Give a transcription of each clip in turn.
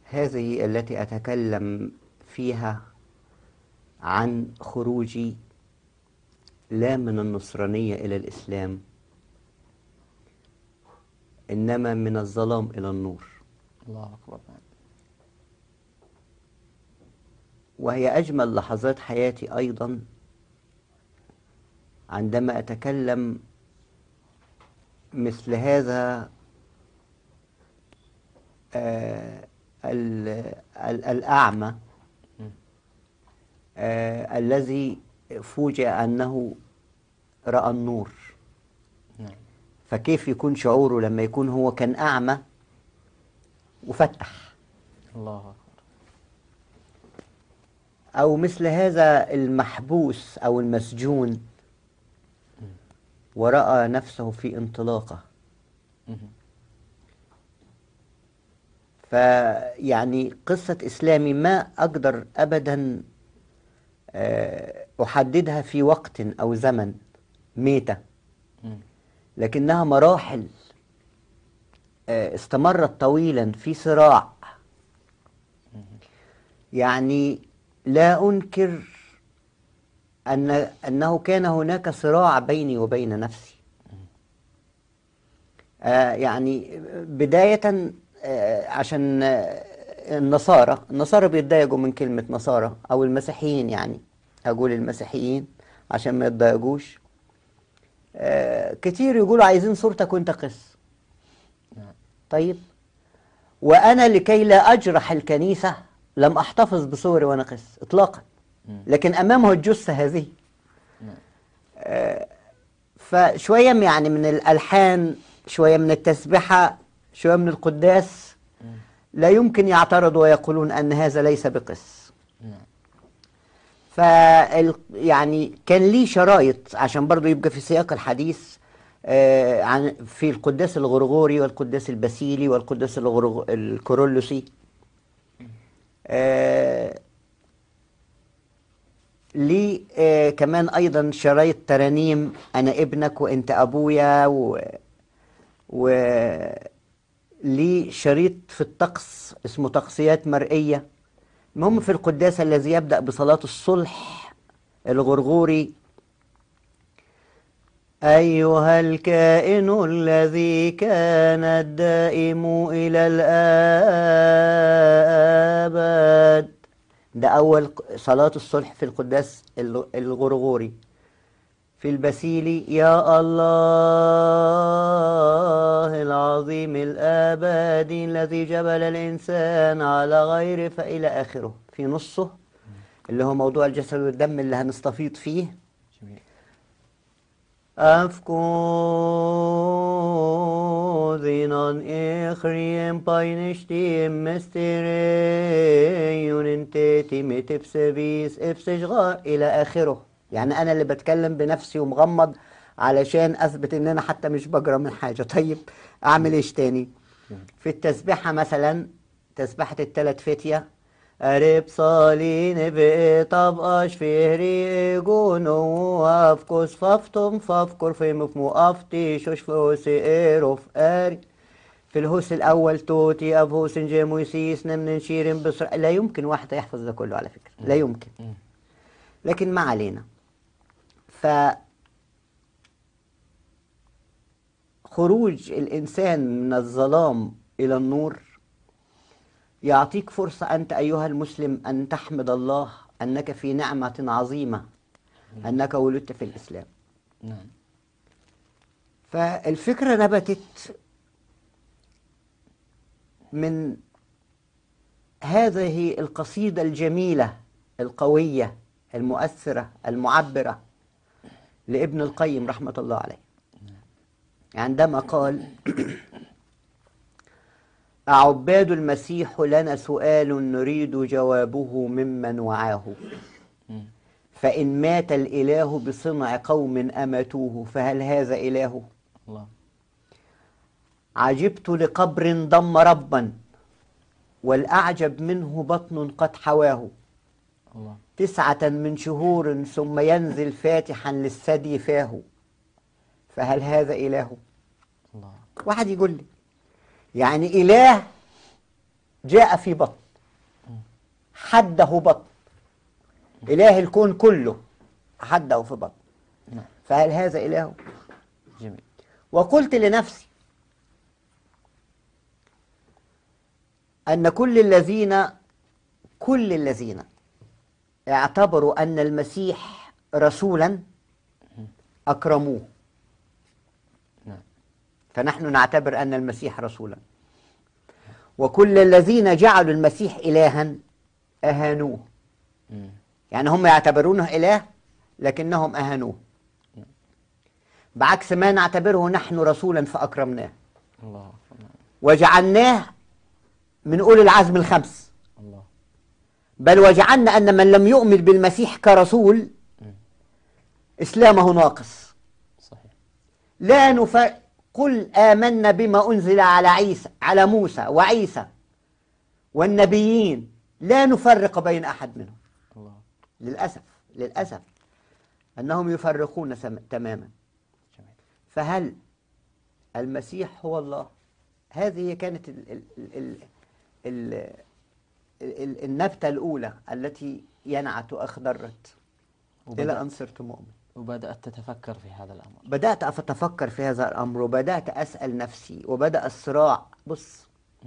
هذه التي أتكلم فيها عن خروجي لا من النصرانية إلى الإسلام إنما من الظلام إلى النور الله أكبر وهي أجمل لحظات حياتي أيضا عندما أتكلم مثل هذا آه ال- ال- الأعمى آه الذي فوجئ أنه رأى النور نعم فكيف يكون شعوره لما يكون هو كان أعمى وفتح الله أكبر أو مثل هذا المحبوس أو المسجون ورأى نفسه في انطلاقة مهم. فيعني قصة إسلامي ما أقدر أبدا آه، أحددها في وقت أو زمن ميتة مم. لكنها مراحل آه، استمرت طويلا في صراع يعني لا أنكر أن أنه كان هناك صراع بيني وبين نفسي آه، يعني بداية آه، عشان آه، النصارى النصارى بيتضايقوا من كلمة نصارى أو المسيحيين يعني أقول المسيحيين عشان ما يتضايقوش آه، كتير يقولوا عايزين صورتك وانت قس نعم طيب وأنا لكي لا أجرح الكنيسة لم أحتفظ بصوري وأنا قس إطلاقا مم. لكن أمامه الجثة هذه نعم آه، فشوية من- يعني من الألحان شوية من التسبحة شوية من القداس مم. لا يمكن يعترضوا ويقولون أن هذا ليس بقس نعم ف يعني كان لي شرايط عشان برضو يبقى في سياق الحديث آه، عن في القداس الغرغوري والقداس الباسيلي والقداس الغرغ... الكورولوسي آه، لي آه، كمان ايضا شرايط ترانيم انا ابنك وانت ابويا و... و لي شريط في الطقس اسمه طقسيات مرئية المهم في القداس الذي يبدأ بصلاة الصلح الغرغوري أيها الكائن الذي كان الدائم إلى الآبد ده أول ق- صلاة الصلح في القداس الغ- الغرغوري في البسيلي يا الله العظيم الآبادي الذي جبل الإنسان على غيره فإلى آخره في نصه اللي هو موضوع الجسد والدم اللي هنستفيض فيه جميل Afkozinan ikhriem paynishtim مستريون انتتي متبسبيس ابسجغار إلى آخره يعني أنا اللي بتكلم بنفسي ومغمض علشان أثبت إن أنا حتى مش بجرى من حاجة طيب أعمل إيش تاني في التسبيحة مثلا تسبيحة التلات فتية قريب صالين بقطب أشفيري جونو أفكس ففتم فافكر في مفمو أفتي شوش فوسي إيرو فقاري في الهوس الأول توتي أب هوس جيمو يسيس نمن شيرين بصر لا يمكن واحد يحفظ ده كله على فكرة لا يمكن مم. لكن ما علينا ف خروج الإنسان من الظلام إلى النور يعطيك فرصة أنت أيها المسلم أن تحمد الله أنك في نعمة عظيمة أنك ولدت في الإسلام نعم فالفكرة نبتت من هذه القصيدة الجميلة القوية المؤثرة المعبرة لابن القيم رحمة الله عليه عندما قال أعباد المسيح لنا سؤال نريد جوابه ممن وعاه مم. فإن مات الإله بصنع قوم أمتوه فهل هذا إله؟ الله عجبت لقبر ضم ربا والأعجب منه بطن قد حواه الله تسعة من شهور ثم ينزل فاتحا للثدي فاه فهل هذا إله؟ الله واحد يقول لي يعني إله جاء في بطن حده بطن إله الكون كله حده في بطن نعم فهل هذا إله جميل وقلت لنفسي أن كل الذين كل الذين اعتبروا أن المسيح رسولا أكرموه نعم فنحن نعتبر أن المسيح رسولا وكل الذين جعلوا المسيح إلها أهانوه مم. يعني هم يعتبرونه إله لكنهم أهانوه بعكس ما نعتبره نحن رسولا فأكرمناه الله أكبر نعم وجعلناه من أولي العزم الخمس الله بل وجعلنا أن من لم يؤمن بالمسيح كرسول إسلامه ناقص صحيح لا نف... قل آمنا بما أنزل على عيسى على موسى وعيسى والنبيين لا نفرق بين أحد منهم الله للأسف للأسف أنهم يفرقون سم... تماما جميل فهل المسيح هو الله هذه كانت ال ال ال ال ال ال النبتة الأولى التي ينعت أخضرت إلى وبدأ أن صرت مؤمن وبدأت تتفكر في هذا الأمر بدأت أتفكر في هذا الأمر وبدأت أسأل نفسي وبدأ الصراع بص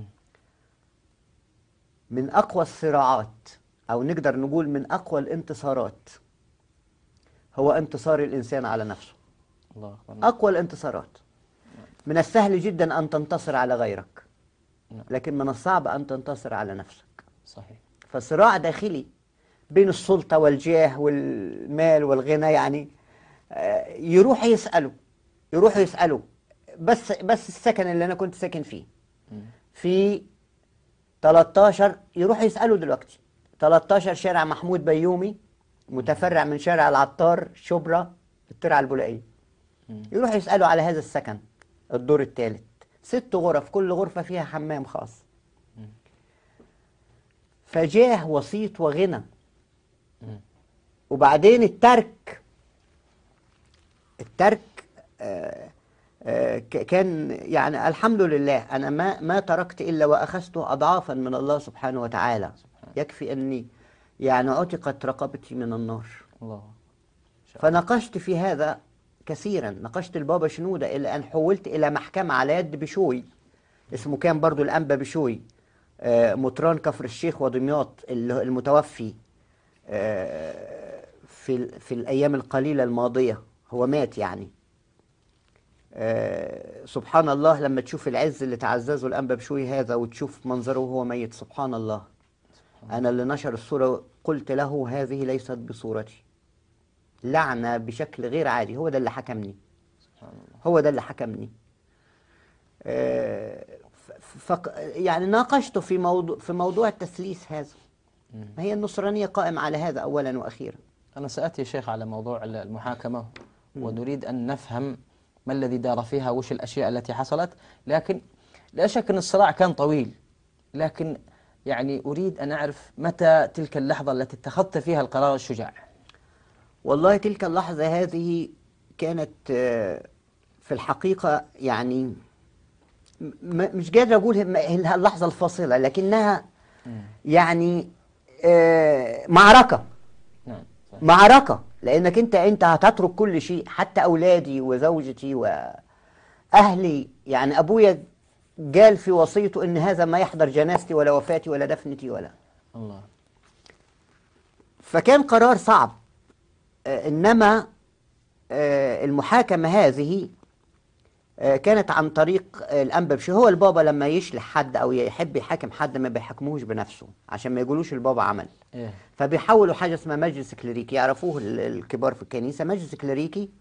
من أقوى الصراعات أو نقدر نقول من أقوى الانتصارات هو انتصار الإنسان على نفسه الله أكبر أقوى الانتصارات من السهل جدا أن تنتصر على غيرك نعم. لكن من الصعب أن تنتصر على نفسك صحيح فصراع داخلي بين السلطة والجاه والمال والغنى يعني آه، يروح يسألوا يروح يسألوا بس بس السكن اللي أنا كنت ساكن فيه مم. في 13 يروح يسألوا دلوقتي 13 شارع محمود بيومي متفرع من شارع العطار شبرا الترعة البولائية مم. يروح يسألوا على هذا السكن الدور الثالث ست غرف كل غرفة فيها حمام خاص فجاه وسيط وغنى مم. وبعدين الترك الترك آه، آه، ك- كان يعني الحمد لله أنا ما ما تركت إلا وأخذته أضعافا من الله سبحانه وتعالى يكفي أني يعني عتقت رقبتي من النار الله فناقشت في هذا كثيرا ناقشت البابا شنودة إلى أن حولت إلى محكمة على يد بشوي اسمه كان برضو الأنبا بشوي آه، مطران كفر الشيخ ودمياط اللي- المتوفي آه، في ال- في الأيام القليلة الماضية هو مات يعني آه، سبحان الله لما تشوف العز اللي تعززه الأنبا بشوي هذا وتشوف منظره وهو ميت سبحان الله أنا اللي نشر الصورة قلت له هذه ليست بصورتي لعنة بشكل غير عادي هو ده اللي حكمني سبحان الله هو ده اللي حكمني آه، ف- ف- يعني ناقشته في موضوع في موضوع التثليث هذا ما هي النصرانية قائمة على هذا أولا وأخيرا أنا سأتي يا شيخ على موضوع المحاكمة ونريد أن نفهم ما الذي دار فيها وش الأشياء التي حصلت لكن لا شك أن الصراع كان طويل لكن يعني أريد أن أعرف متى تلك اللحظة التي اتخذت فيها القرار الشجاع والله تلك اللحظة هذه كانت آه، في الحقيقة يعني م- م- مش قادر أقول هم- هي اللحظة الفاصلة لكنها يعني آه، معركة نعم صحيح. معركة لأنك أنت أنت هتترك كل شيء حتى أولادي وزوجتي وأهلي يعني أبويا قال في وصيته إن هذا ما يحضر جنازتي ولا وفاتي ولا دفنتي ولا الله فكان قرار صعب آه، إنما آه، المحاكمة هذه آه، كانت عن طريق آه، الأنبا بشوي هو البابا لما يشلح حد أو يحب يحاكم حد ما بيحاكموش بنفسه عشان ما يقولوش البابا عمل إيه فبيحولوا حاجة اسمها مجلس كليريكي يعرفوه ال- الكبار في الكنيسة مجلس كليريكي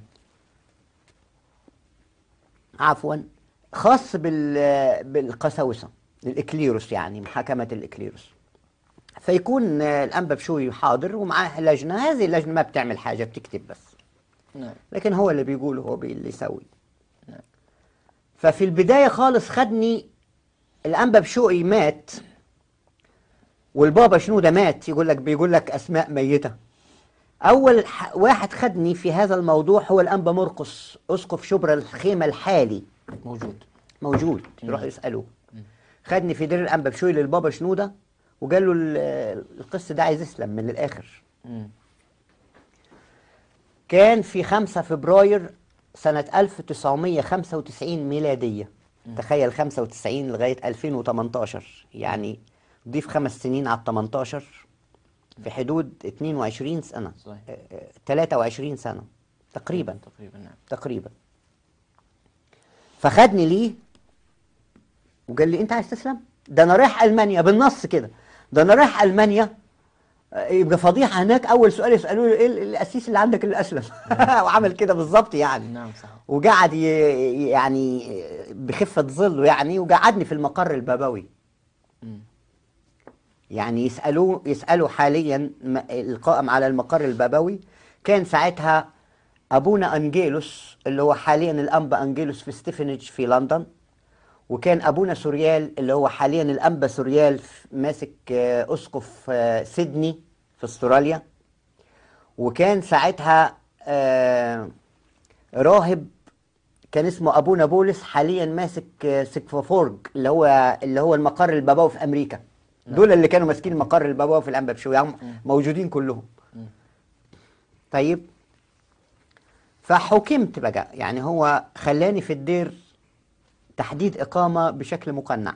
عفوا خاص بال بالقساوسة الإكليروس يعني محاكمة الإكليروس فيكون آه، الأنبا بشوي حاضر ومعاه لجنة هذه اللجنة ما بتعمل حاجة بتكتب بس نعم لكن هو اللي بيقول هو بي- اللي يسوي نعم. ففي البداية خالص خدني الأنبا بشوقي مات والبابا شنودة مات يقول لك بيقول لك أسماء ميتة أول ح- واحد خدني في هذا الموضوع هو الأنبا مرقس أسقف شبرا الخيمة الحالي موجود موجود يروح يسألوه خدني في دير الانبا بشوي للبابا شنوده وقال له ال- القس ده عايز يسلم من الاخر مم. كان في 5 فبراير سنة 1995 ميلادية تخيل 95 لغاية 2018 يعني ضيف خمس سنين على ال 18 في حدود 22 سنة صحيح. آه، آه، 23 سنة تقريبا تقريبا نعم تقريبا فخدني ليه وقال لي انت عايز تسلم ده انا رايح المانيا بالنص كده ده انا رايح المانيا آه، يبقى فضيحه هناك اول سؤال يسالوه ايه ال- القسيس اللي عندك اللي اسلم وعمل كده بالظبط يعني نعم صح وقعد ي- يعني بخفه ظله يعني وقعدني في المقر البابوي مم. يعني يسألوه يسألوا حاليا م- القائم على المقر البابوي كان ساعتها أبونا أنجيلوس اللي هو حاليا الأنبا أنجيلوس في ستيفنج في لندن وكان أبونا سوريال اللي هو حاليا الأنبا سوريال ف- ماسك آه، أسقف آه، سيدني في استراليا وكان ساعتها آه، راهب كان اسمه ابونا بولس حاليا ماسك آه، سكفافورج اللي هو اللي هو المقر البابوي في امريكا دول اللي كانوا ماسكين المقر البابوي في الانبا بشوي يعني موجودين كلهم طيب فحكمت بقى يعني هو خلاني في الدير تحديد اقامه بشكل مقنع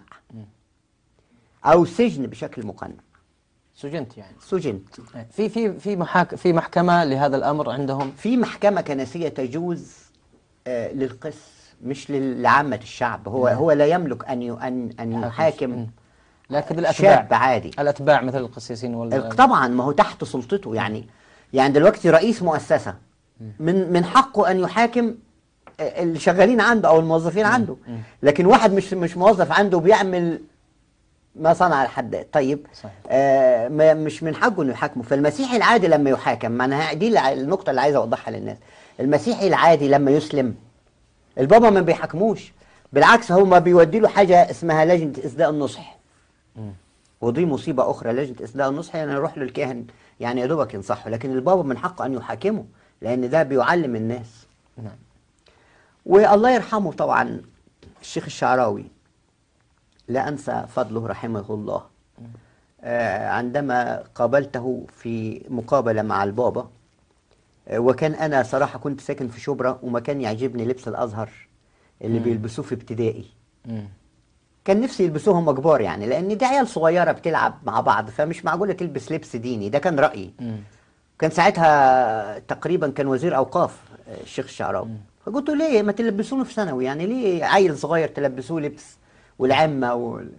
او سجن بشكل مقنع سجنت يعني سجنت في في في محاك في محكمة لهذا الأمر عندهم في محكمة كنسية تجوز آه، للقس مش لل- لعامة الشعب هو هو لا يملك أن ي- أن أن يحاكم مم. لكن الأتباع شاب عادي الأتباع مثل القسيسين وال طبعا ما هو تحت سلطته يعني يعني دلوقتي رئيس مؤسسة من من حقه أن يحاكم آه، اللي شغالين عنده أو الموظفين عنده لكن واحد مش مش موظف عنده بيعمل ما صنع الحداد طيب صحيح. آه ما- مش من حقه انه يحاكمه فالمسيحي العادي لما يحاكم ما انا دي الع- النقطه اللي عايز اوضحها للناس المسيحي العادي لما يسلم البابا ما بيحاكموش بالعكس هو ما بيودي له حاجه اسمها لجنه اسداء النصح ودي مصيبه اخرى لجنه اسداء النصح يعني يروح للكاهن يعني يا دوبك ينصحه لكن البابا من حقه ان يحاكمه لان ده بيعلم الناس نعم والله يرحمه طبعا الشيخ الشعراوي لا أنسى فضله رحمه الله آه، عندما قابلته في مقابلة مع البابا آه، وكان أنا صراحة كنت ساكن في شبرا وما كان يعجبني لبس الأزهر اللي بيلبسوه في ابتدائي مم. كان نفسي يلبسوهم كبار يعني لأن دي عيال صغيرة بتلعب مع بعض فمش معقولة تلبس لبس ديني ده كان رأيي مم. كان ساعتها تقريبا كان وزير اوقاف آه، الشيخ الشعراوي فقلت له ليه ما تلبسونه في ثانوي يعني ليه عيل صغير تلبسوه لبس والعمه وال...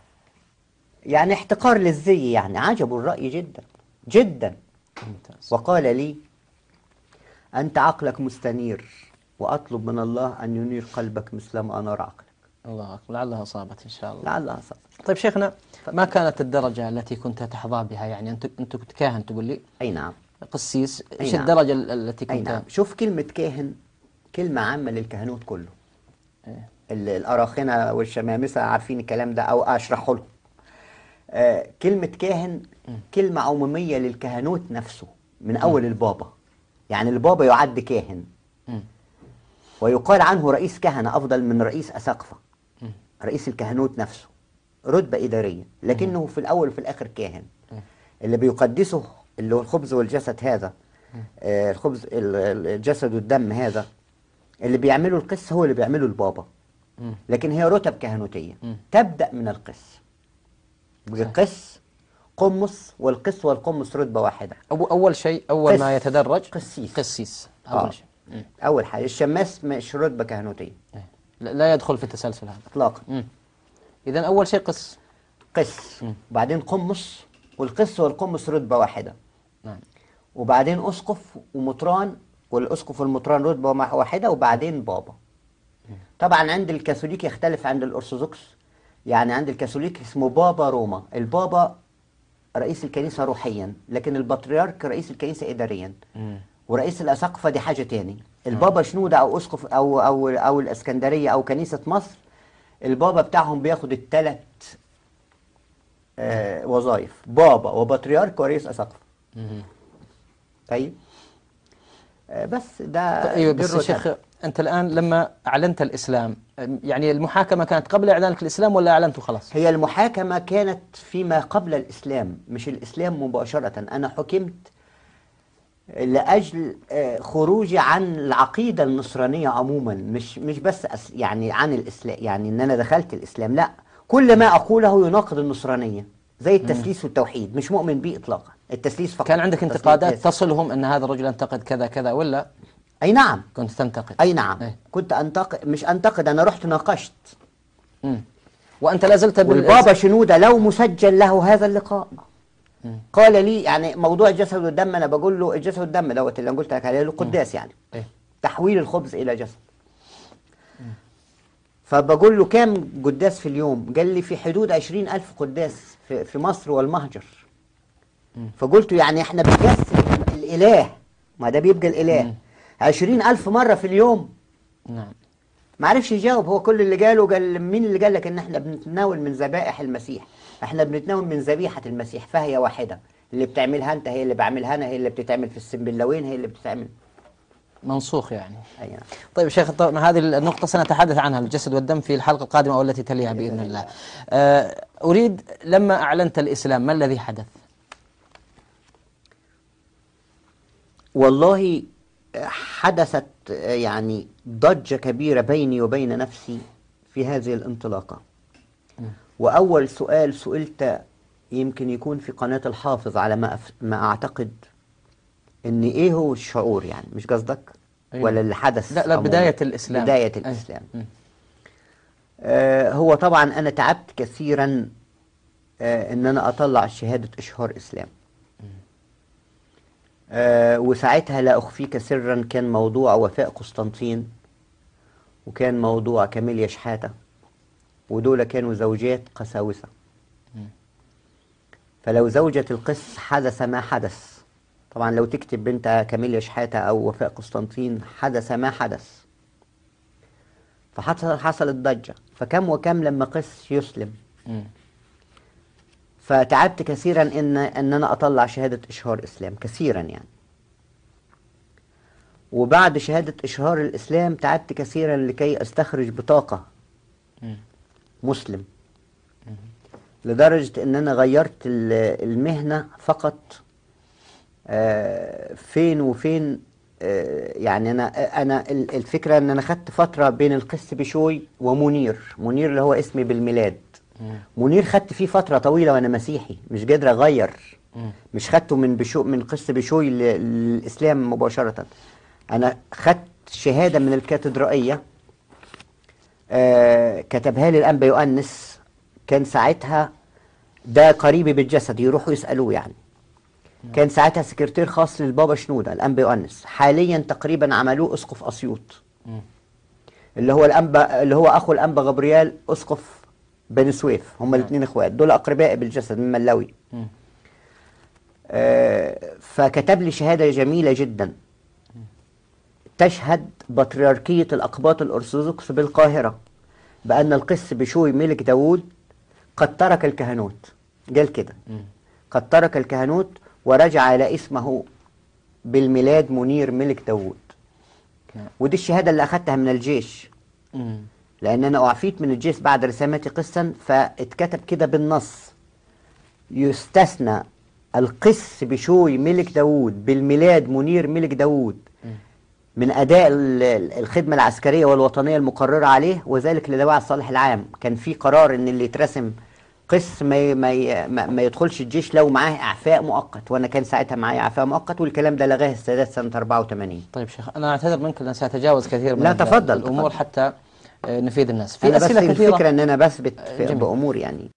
يعني احتقار للزي يعني عجبه الراي جدا جدا ممتاز وقال لي انت عقلك مستنير واطلب من الله ان ينير قلبك مثلما انار عقلك الله أكبر لعلها أصابت إن شاء الله لعلها صح طيب شيخنا ما كانت الدرجة التي كنت تحظى بها يعني أنت أنت كنت كاهن تقول لي اي نعم قسيس إيش نعم. الدرجة ال- التي اي كنت نعم شوف كلمه كاهن كلمه عامه للكهنوت كله إيه. ال- الأراخنة والشمامسة عارفين الكلام ده أو أشرحه لهم آه كلمة كاهن كلمة عمومية للكهنوت نفسه من أول البابا يعني البابا يعد كاهن مم. ويقال عنه رئيس كهنة أفضل من رئيس أساقفة رئيس الكهنوت نفسه رتبة إدارية لكنه في الأول وفي الآخر كاهن اللي بيقدسه اللي هو الخبز والجسد هذا آه الخبز ال- ال- الجسد والدم هذا اللي بيعمله القس هو اللي بيعمله البابا مم. لكن هي رتب كهنوتية مم. تبدأ من القس القس قمص والقس والقمص رتبة واحدة أو أول شيء أول قس. ما يتدرج قسيس. قسيس آه. أول شيء مم. أول حاجة الشماس مش رتبة كهنوتية إيه. لا لا يدخل في التسلسل هذا إطلاقا إذا أول شيء قس قس وبعدين قمص والقس والقمص رتبة واحدة نعم وبعدين أسقف ومطران والأسقف والمطران رتبة مع- واحدة وبعدين بابا طبعا عند الكاثوليك يختلف عند الأرثوذكس يعني عند الكاثوليك اسمه بابا روما البابا رئيس الكنيسة روحيا لكن البطريرك رئيس الكنيسة إداريا مم. ورئيس الأساقفة دي حاجة تاني البابا شنودة أو أسقف أو أو أو الإسكندرية أو كنيسة مصر البابا بتاعهم بياخد الثلاث آه وظائف بابا وبطريرك ورئيس أساقفة مم. طيب آه بس ده ايوه دي بس يا الرتب. شيخ أنت الآن لما أعلنت الإسلام يعني المحاكمة كانت قبل إعلانك الإسلام ولا أعلنته خلاص هي المحاكمة كانت فيما قبل الإسلام مش الإسلام مباشرة أنا حكمت لأجل آه، خروجي عن العقيدة النصرانية عموما مش مش بس أس يعني عن الإسلام يعني إن أنا دخلت الإسلام لا كل ما أقوله يناقض النصرانية زي التثليث والتوحيد مش مؤمن به إطلاقا التثليث فقط كان عندك تثليث انتقادات بس. تصلهم أن هذا الرجل انتقد كذا كذا ولا أي نعم كنت تنتقد أي نعم إيه. كنت أنتقد مش أنتقد أنا رحت ناقشت مم. وأنت لا زلت بال- والبابا شنودة لو مسجل له هذا اللقاء قال لي يعني موضوع الجسد والدم انا بقول له الجسد والدم دوت اللي انا قلت لك عليه القداس يعني إيه. تحويل الخبز الى جسد فبقول له كام قداس في اليوم قال لي في حدود عشرين ألف قداس في, في مصر والمهجر فقلت له يعني احنا بنجسد الإله ما ده بيبقى الإله عشرين ألف مرة في اليوم نعم ما عرفش يجاوب هو كل اللي قاله قال مين اللي قال لك ان احنا بنتناول من ذبائح المسيح احنا بنتناول من ذبيحة المسيح فهي واحدة اللي بتعملها انت هي اللي بعملها انا هي اللي بتتعمل في السنبلاوين هي اللي بتتعمل منسوخ يعني أي نعم. طيب شيخ طبعا هذه النقطة سنتحدث عنها الجسد والدم في الحلقة القادمة أو التي تليها بإذن الله آه، أريد لما أعلنت الإسلام ما الذي حدث والله حدثت يعني ضجة كبيرة بيني وبين نفسي في هذه الانطلاقة وأول سؤال سئلت يمكن يكون في قناة الحافظ على ما, أف... ما أعتقد إن إيه هو الشعور يعني مش قصدك أيوة. ولا اللي حدث لا لا عموماً؟ بداية الإسلام بداية أي. الإسلام مم. آه هو طبعا أنا تعبت كثيرا آه إن أنا أطلع شهادة إشهار إسلام آه وساعتها لا أخفيك سرا كان موضوع وفاء قسطنطين وكان موضوع كاميليا شحاتة ودول كانوا زوجات قساوسة فلو زوجة القس حدث ما حدث طبعا لو تكتب بنت كاميليا شحاتة أو وفاء قسطنطين حدث ما حدث فحصل حصلت ضجة فكم وكم لما قس يسلم مم. فتعبت كثيرا ان ان انا اطلع شهاده اشهار اسلام كثيرا يعني وبعد شهاده اشهار الاسلام تعبت كثيرا لكي استخرج بطاقه مم. مسلم لدرجه ان انا غيرت ال- المهنه فقط آه، فين وفين آه، يعني انا انا ال- الفكره ان انا خدت فتره بين القس بشوي ومنير منير اللي هو اسمي بالميلاد مم. منير خدت فيه فترة طويلة وأنا مسيحي مش قادر أغير مم. مش خدته من بشو من قس بشوي ل- للإسلام مباشرة أنا خدت شهادة من الكاتدرائية آه كتبها لي الأنبا يؤنس كان ساعتها ده قريبي بالجسد يروحوا يسألوه يعني كان ساعتها سكرتير خاص للبابا شنودة الأنبا يؤنس حاليا تقريبا عملوه أسقف أسيوط مم. اللي هو الانبا اللي هو اخو الانبا غبريال اسقف بني سويف هما الاثنين اخوات دول اقربائي بالجسد من ملاوي مم. آه فكتب لي شهاده جميله جدا تشهد بطريركيه الاقباط الارثوذكس بالقاهره بان القس بشوي ملك داوود قد ترك الكهنوت قال كده مم. قد ترك الكهنوت ورجع الى اسمه بالميلاد منير ملك داوود نعم. ودي الشهاده اللي اخذتها من الجيش مم. لان انا اعفيت من الجيش بعد رسامتي قسا فاتكتب كده بالنص يستثنى القس بشوي ملك داوود بالميلاد منير ملك داوود من اداء ال- ال- الخدمه العسكريه والوطنيه المقرره عليه وذلك لدواعي الصالح العام كان في قرار ان اللي يترسم قس ما ي- ما ي- ما ما يدخلش الجيش لو معاه اعفاء مؤقت وانا كان ساعتها معايا اعفاء مؤقت والكلام ده لغاه السادات سنه 84 طيب شيخ أنا أعتذر منك لأن سأتجاوز كثير من لا، ال- تفضل، الأمور تفضل. حتى آه، نفيد الناس في انا بس أسئلة كثيرة الفكره ان انا بثبت في جميل. بامور يعني